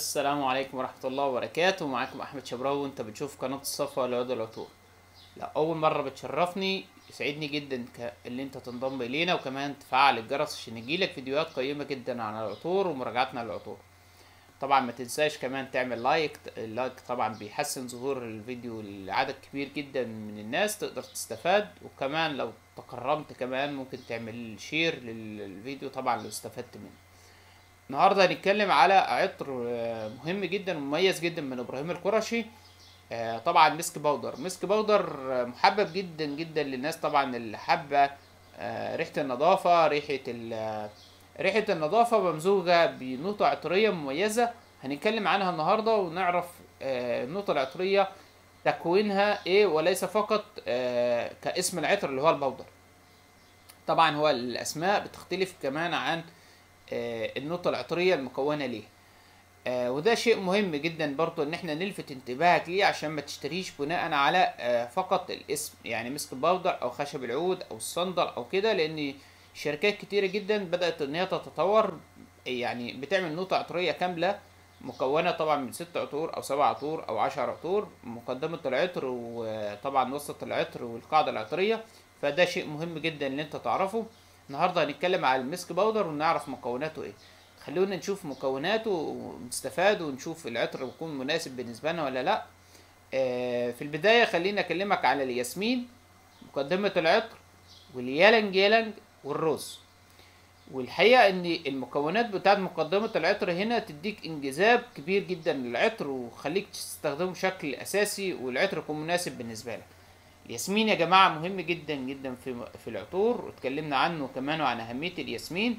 السلام عليكم ورحمة الله وبركاته معاكم أحمد شبراوي وأنت بتشوف قناة الصفا لعود العطور لا أول مرة بتشرفني يسعدني جدا ك... اللي أنت تنضم إلينا وكمان تفعل الجرس عشان يجيلك فيديوهات قيمة جدا عن العطور ومراجعتنا للعطور طبعا ما تنساش كمان تعمل لايك اللايك طبعا بيحسن ظهور الفيديو لعدد كبير جدا من الناس تقدر تستفاد وكمان لو تكرمت كمان ممكن تعمل شير للفيديو طبعا لو استفدت منه النهارده هنتكلم على عطر آه، مهم جدا ومميز جدا من ابراهيم القرشي آه، طبعا مسك بودر مسك بودر آه، محبب جدا جدا للناس طبعا اللي حابه آه، ريحه النظافه ريحه ال- ريحه النظافه ممزوجه بنوتة عطريه مميزه هنتكلم عنها النهارده ونعرف آه، النوتة العطريه تكوينها ايه وليس فقط آه، كاسم العطر اللي هو البودر طبعا هو الاسماء بتختلف كمان عن آه، النوتة العطرية المكونة ليه آه، وده شيء مهم جدا برضو ان احنا نلفت انتباهك ليه عشان ما تشتريش بناء على آه، فقط الاسم يعني مسك البودر او خشب العود او الصندل او كده لان شركات كتيرة جدا بدأت ان هي تتطور يعني بتعمل نوتة عطرية كاملة مكونة طبعا من ست عطور او سبع عطور او عشر عطور مقدمة العطر وطبعا وسط العطر والقاعدة العطرية فده شيء مهم جدا ان انت تعرفه النهارده هنتكلم على المسك باودر ونعرف مكوناته ايه خلونا نشوف مكوناته ونستفاد ونشوف العطر يكون مناسب بالنسبه لنا ولا لا آه، في البدايه خليني اكلمك على الياسمين مقدمه العطر واليالنج يالنج والروز والحقيقه ان المكونات بتاعت مقدمه العطر هنا تديك انجذاب كبير جدا للعطر وخليك تستخدمه بشكل اساسي والعطر يكون مناسب بالنسبه لك الياسمين يا جماعة مهم جدا جدا في في العطور واتكلمنا عنه كمان وعن أهمية الياسمين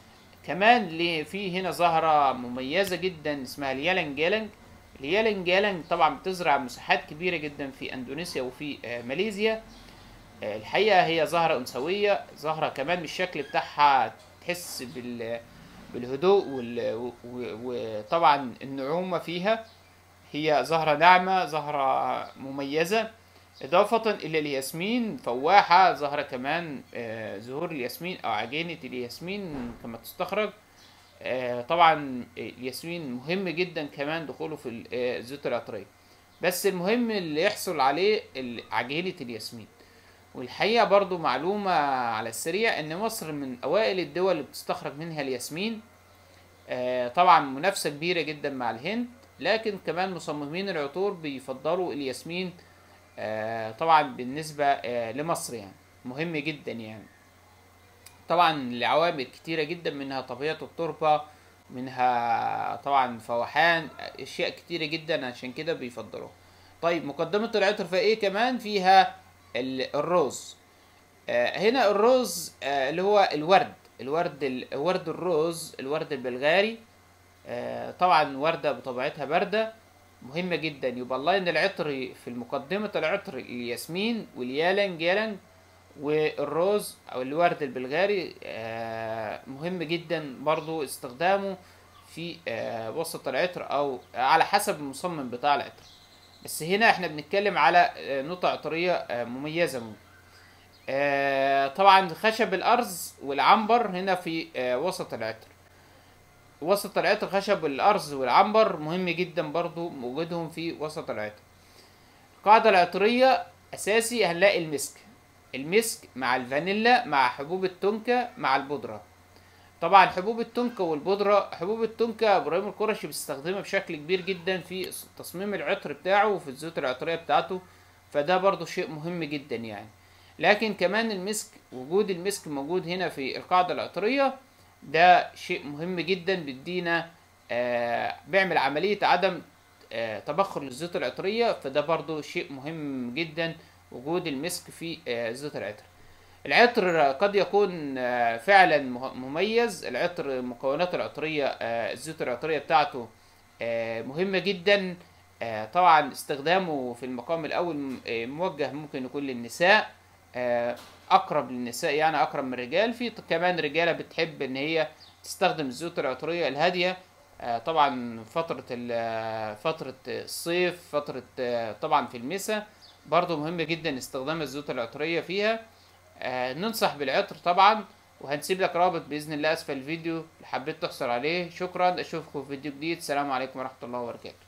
كمان ليه في هنا زهرة مميزة جدا اسمها اليالنج يالنج اليالنج يالنج طبعا بتزرع مساحات كبيرة جدا في أندونيسيا وفي آه، ماليزيا آه، الحقيقة هي زهرة أنثوية زهرة كمان من الشكل بتاعها تحس بال بالهدوء وال- و- و- وطبعا النعومة فيها هي زهرة ناعمة زهرة مميزة إضافة إلى الياسمين فواحة ظهر كمان آه، زهور الياسمين أو عجينة الياسمين كما تستخرج آه، طبعا الياسمين مهم جدا كمان دخوله في ال- آه، الزيوت العطرية بس المهم اللي يحصل عليه ال- عجينة الياسمين والحقيقة برضو معلومة على السريع إن مصر من أوائل الدول اللي بتستخرج منها الياسمين آه، طبعا منافسة كبيرة جدا مع الهند لكن كمان مصممين العطور بيفضلوا الياسمين آه، طبعا بالنسبة آه، لمصر يعني مهم جدا يعني طبعا لعوامل كتيرة جدا منها طبيعة التربة منها طبعا فوحان اشياء كتيرة جدا عشان كده بيفضلوها طيب مقدمة العطر فيها ايه كمان فيها ال- الروز آه، هنا الروز آه، اللي هو الورد الورد ال- ورد الروز الورد البلغاري آه، طبعا وردة بطبيعتها باردة مهمة جدا يبقى اللاين العطري في المقدمة العطر الياسمين واليالنج يالنج والروز او الورد البلغاري آه، مهم جدا برضو استخدامه في آه، وسط العطر او على حسب المصمم بتاع العطر بس هنا احنا بنتكلم على آه، نقطة عطرية آه، مميزة ممكن. آه، طبعا خشب الارز والعنبر هنا في آه، وسط العطر وسط العطر خشب الارز والعنبر مهم جدا برضو وجودهم في وسط العطر القاعدة العطرية اساسي هنلاقي المسك المسك مع الفانيلا مع حبوب التونكا مع البودرة طبعا حبوب التونكا والبودرة حبوب التونكا ابراهيم القرشي بيستخدمها بشكل كبير جدا في تصميم العطر بتاعه وفي الزيوت العطرية بتاعته فده برضو شيء مهم جدا يعني لكن كمان المسك وجود المسك موجود هنا في القاعدة العطرية ده شيء مهم جدا بيدينا آه بيعمل عملية عدم آه تبخر للزيوت العطرية فده برضو شيء مهم جدا وجود المسك في آه زيوت العطر العطر قد يكون آه فعلا مه- مميز العطر مكوناته العطرية آه الزيوت العطرية بتاعته آه مهمة جدا آه طبعا استخدامه في المقام الأول آه موجه ممكن يكون للنساء آه اقرب للنساء يعني اقرب من الرجال في ط- كمان رجاله بتحب ان هي تستخدم الزيوت العطريه الهاديه آه، طبعا فتره ال- آه، فتره الصيف فتره آه، طبعا في المساء برضو مهم جدا استخدام الزيوت العطريه فيها آه، ننصح بالعطر طبعا وهنسيب لك رابط باذن الله اسفل الفيديو اللي حبيت تحصل عليه شكرا اشوفكم في فيديو جديد السلام عليكم ورحمه الله وبركاته